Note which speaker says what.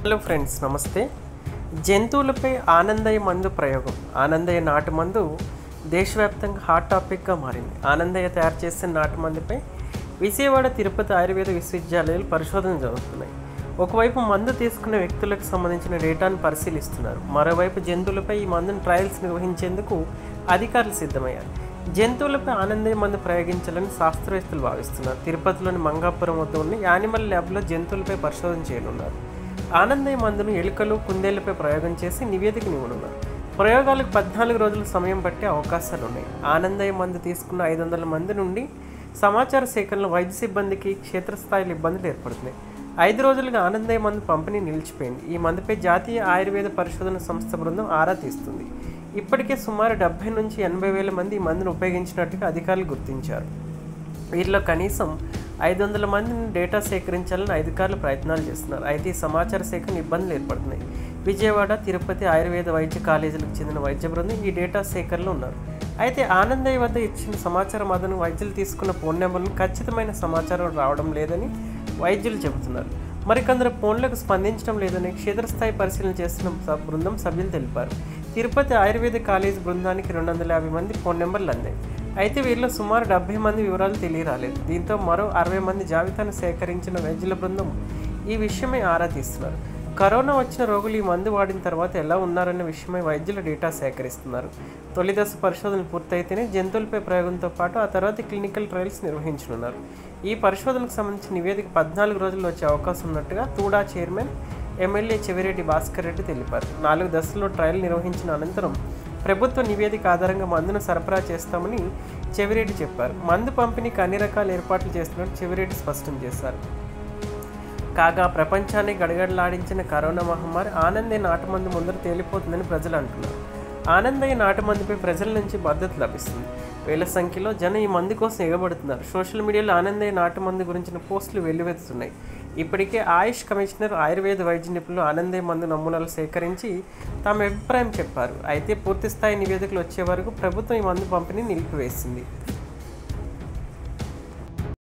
Speaker 1: hello friends నమస్తే జంతువులపై ఆనందయ్య మందు ప్రయోగం ఆనందయ్య నాటు మందు దేశవ్యాప్తంగా హాట్ టాపిక్గా మారింది ఆనందయ్య తయారు చేసిన నాటు మందుపై విజయవాడ తిరుపతి ఆయుర్వేద విశ్వవిద్యాలయాలు పరిశోధన జరుగుతున్నాయి ఒకవైపు మందు తీసుకున్న వ్యక్తులకు సంబంధించిన డేటాను పరిశీలిస్తున్నారు మరోవైపు జంతువులపై ఈ మందును ట్రయల్స్ నిర్వహించేందుకు అధికారులు సిద్ధమయ్యారు జంతువులపై ఆనందయ్య మందు ప్రయోగించాలని శాస్త్రవేత్తలు భావిస్తున్నారు తిరుపతిలోని మంగాపురం వద్ద ఉన్న యానిమల్ ల్యాబ్లో జంతువులపై పరిశోధన చేయనున్నారు ఆనందయ్య మందును ఎలుకలు కుందేళ్లపై ప్రయోగం చేసి నివేదిక ఇవ్వనున్నారు ప్రయోగాలకు పద్నాలుగు రోజుల సమయం పట్టే అవకాశాలు ఉన్నాయి ఆనందయ్య మందు తీసుకున్న ఐదు వందల మంది నుండి సమాచార సేకరణలో వైద్య సిబ్బందికి క్షేత్రస్థాయిలో ఇబ్బందులు ఏర్పడుతున్నాయి ఐదు రోజులుగా ఆనందయ్య మందు పంపిణీ నిలిచిపోయింది ఈ మందుపై జాతీయ ఆయుర్వేద పరిశోధన సంస్థ బృందం ఆరా తీస్తుంది ఇప్పటికే సుమారు డెబ్బై నుంచి ఎనభై వేల మంది ఈ మందును ఉపయోగించినట్టుగా అధికారులు గుర్తించారు వీరిలో కనీసం ఐదు వందల మందిని డేటా సేకరించాలని అధికారులు ప్రయత్నాలు చేస్తున్నారు అయితే ఈ సమాచార సేకరణ ఇబ్బందులు ఏర్పడుతున్నాయి విజయవాడ తిరుపతి ఆయుర్వేద వైద్య కాలేజీలకు చెందిన వైద్య బృందం ఈ డేటా సేకరణలో ఉన్నారు అయితే ఆనందయ్య వద్ద ఇచ్చిన సమాచారం అదను వైద్యులు తీసుకున్న ఫోన్ నెంబర్ను ఖచ్చితమైన సమాచారం రావడం లేదని వైద్యులు చెబుతున్నారు మరికొందరు ఫోన్లకు స్పందించడం లేదని క్షేత్రస్థాయి పరిశీలన చేస్తున్న స- బృందం సభ్యులు తెలిపారు తిరుపతి ఆయుర్వేద కాలేజ్ బృందానికి రెండు వందల యాభై మంది ఫోన్ నెంబర్లు అందాయి అయితే వీరిలో సుమారు డెబ్బై మంది వివరాలు తెలియరాలేదు దీంతో మరో అరవై మంది జాబితాను సేకరించిన వైద్యుల బృందం ఈ విషయమై ఆరా తీస్తున్నారు కరోనా వచ్చిన రోగులు ఈ మందు వాడిన తర్వాత ఎలా ఉన్నారన్న విషయమై వైద్యుల డేటా సేకరిస్తున్నారు తొలి దశ పరిశోధనలు పూర్తయితేనే జంతువులపై ప్రయోగంతో పాటు ఆ తర్వాత క్లినికల్ ట్రయల్స్ నిర్వహించనున్నారు ఈ పరిశోధనకు సంబంధించిన నివేదిక పద్నాలుగు రోజుల్లో వచ్చే అవకాశం ఉన్నట్టుగా తూడా చైర్మన్ ఎమ్మెల్యే చెవిరెడ్డి భాస్కర్ రెడ్డి తెలిపారు నాలుగు దశల్లో ట్రయల్ నిర్వహించిన అనంతరం ప్రభుత్వ నివేదిక ఆధారంగా మందును సరఫరా చేస్తామని చెవిరెడ్డి చెప్పారు మందు పంపిణీకి అన్ని రకాల ఏర్పాట్లు చేస్తున్నట్టు చెవిరెడ్డి స్పష్టం చేశారు కాగా ప్రపంచాన్ని గడగడలాడించిన కరోనా మహమ్మారి ఆనందే నాటుమందు ముందర తేలిపోతుందని ప్రజలు అంటున్నారు ఆనందయ్య నాటుమందుపై ప్రజల నుంచి మద్దతు లభిస్తుంది వేల సంఖ్యలో జనం ఈ మందు కోసం ఎగబడుతున్నారు సోషల్ మీడియాలో ఆనందయ్య నాటుమందు గురించిన పోస్టులు వెల్లువెత్తుతున్నాయి ఇప్పటికే ఆయుష్ కమిషనర్ ఆయుర్వేద వైద్య నిపుణులు ఆనందయ్య మందు నమూనాలు సేకరించి తమ అభిప్రాయం చెప్పారు అయితే పూర్తి స్థాయి నివేదికలు వచ్చే వరకు ప్రభుత్వం ఈ మందు పంపిణీ నిలిపివేసింది